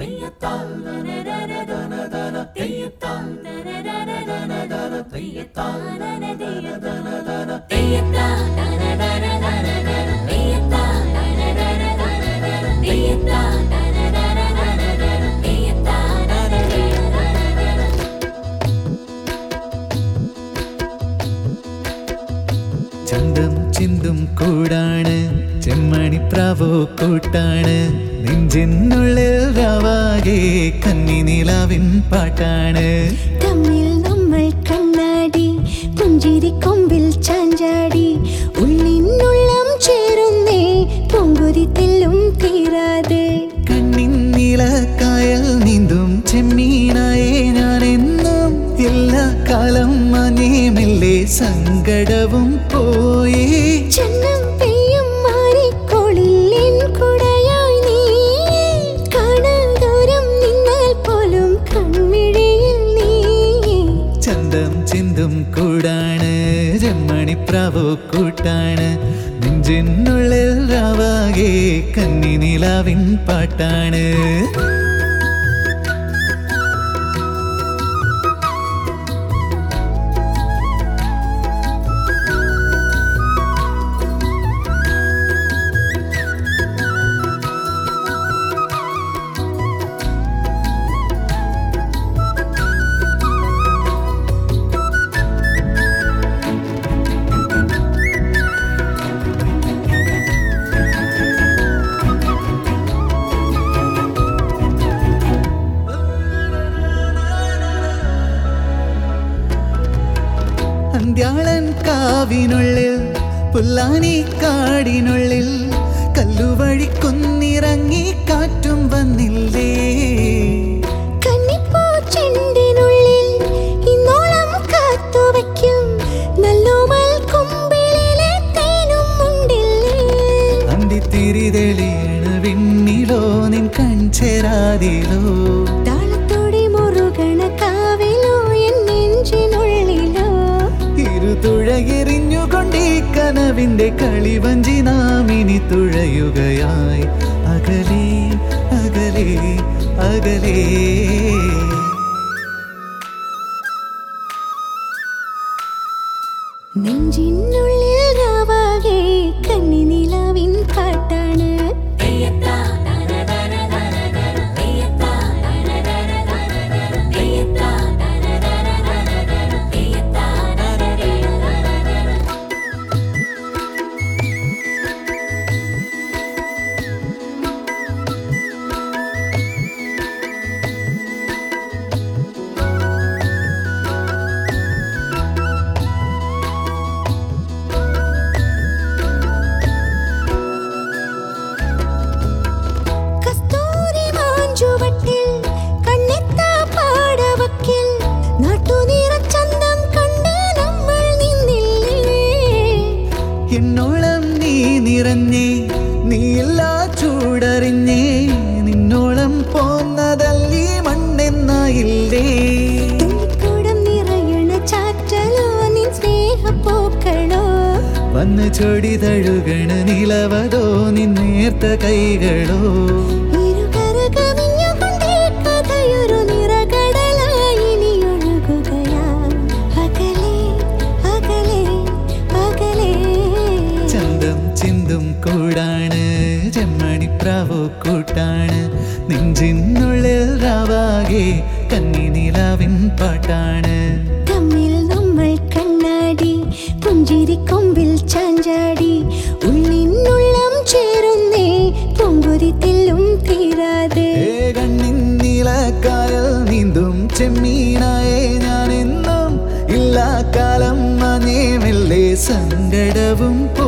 ചന്തം ചിന്തും കൂടാണ് ചെമ്മണിപ്രാവോ കൂട്ടാണ് നെഞ്ചിനുള്ളിൽ രാവാകെ കന്നി നിലാവിൻ പാട്ടാണ് തമ്മിൽ നമ്മൾ കണ്ണാടി പുഞ്ചിരി കൊമ്പിൽ ചാഞ്ചാടി ഉള്ളിനുള്ളം ചേരുന്നേ പൊങ്കുരി തെല്ലും തീരാതെ കണ്ണിൻ നീലക്കായൽ നീന്തും ചെമ്മീനായേ ഞാനെന്നും എല്ലാ കാലം മനേമില്ലേ സങ്കടവും പോയേ ചെന്നം പെയ്യും മാറിക്കോളിൽ എൻ കുടയായി നീ കാണാൻ ദൂരം നിന്നാൽ പോലും കൺമിഴിയിൽ നീ ചന്തം ചിന്തും കൂടാണ് ചെമ്മണിപ്രാവോ കൂട്ടാണ് നെഞ്ചിനുള്ളിൽ രാവാകെ കന്നി നിലാവിൻ പാട്ടാണ് അന്ത്യാളൻ കാവിനുള്ളിൽ പുല്ലാനി കാടിനുള്ളിൽ കല്ലുവഴി കുന്നിറങ്ങി കാറ്റും വന്നില്ലേ കന്നിപ്പൂ ചെണ്ടിനുള്ളിൽ ഇന്നോളം കാത്തുവയ്ക്കും നല്ലോമൽ കുമ്പിളിലെ തേനും ഉണ്ടില്ലേ അന്തിത്തിരി തെളിയണ വിണ്ണിലോ നിൻ കൺചേരാതിലോ താളത്തോടെ മുറുകണ കാവിലോ എൻ നെഞ്ചിനുള്ളിലോ ഇരുതുഴയെറിഞ്ഞുകൊണ്ടീ കനവിന്റെ കളിവഞ്ചി നാം ഇനി തുഴയുകയായി അകലേ അകലേ അകലേ നെഞ്ചിനുള്ളിൽ രാവാകെ കന്നി നിലാവിൻ പാട്ടാണ് കസ്തൂരി മാഞ്ചുവട്ടിൽ കണ്ണെത്താ പാടവക്കിൽ നാട്ടുനിറച്ചന്തം കണ്ട് നമ്മൾ നിന്നില്ലേ എന്നോളം നീ നിറഞ്ഞേ നീയില്ലാ ചൂടറിഞ്ഞേ നിന്നോളം പോന്നതല്ലീ മണ്ണെന്നായില്ലേ തുള്ളിക്കൂടം നിറയണ ചാറ്റലോ നിൻ സ്നേഹപ്പൂക്കളോ വന്ന് ചൊടി തഴുകണ നിലവതോ നിന്നേർത്ത കൈകളോ ഇരുകര കവിഞ്ഞുകൊണ്ടേ കഥയൊരു നിറകടലായി ഇനി ഒഴുകുകയാ അകലെ അകലെ അകലെ ചന്തം ചിന്തും കൂടാണ് ചെമ്മണിപ്രാവോ കൂട്ടാണ് നെഞ്ചിനുള്ളിൽ രാവാകെ കന്നി നിലാവിൻ പാട്ടാണ് തമ്മിൽ നമ്മൾ കണ്ണാടി പുഞ്ചിരി കൊമ്പിൽ ചാഞ്ചാടി ഉള്ളിനുള്ളം ചേരുന്നേ പൊങ്കുരി തെല്ലും തീരാതെ ഏ കണ്ണിൻ നീലക്കായൽ നീന്തും ചെമ്മീനായേ ഞാനെന്നും ഇല്ലാ കാലം മനേമെല്ലേ സങ്കടവും പോ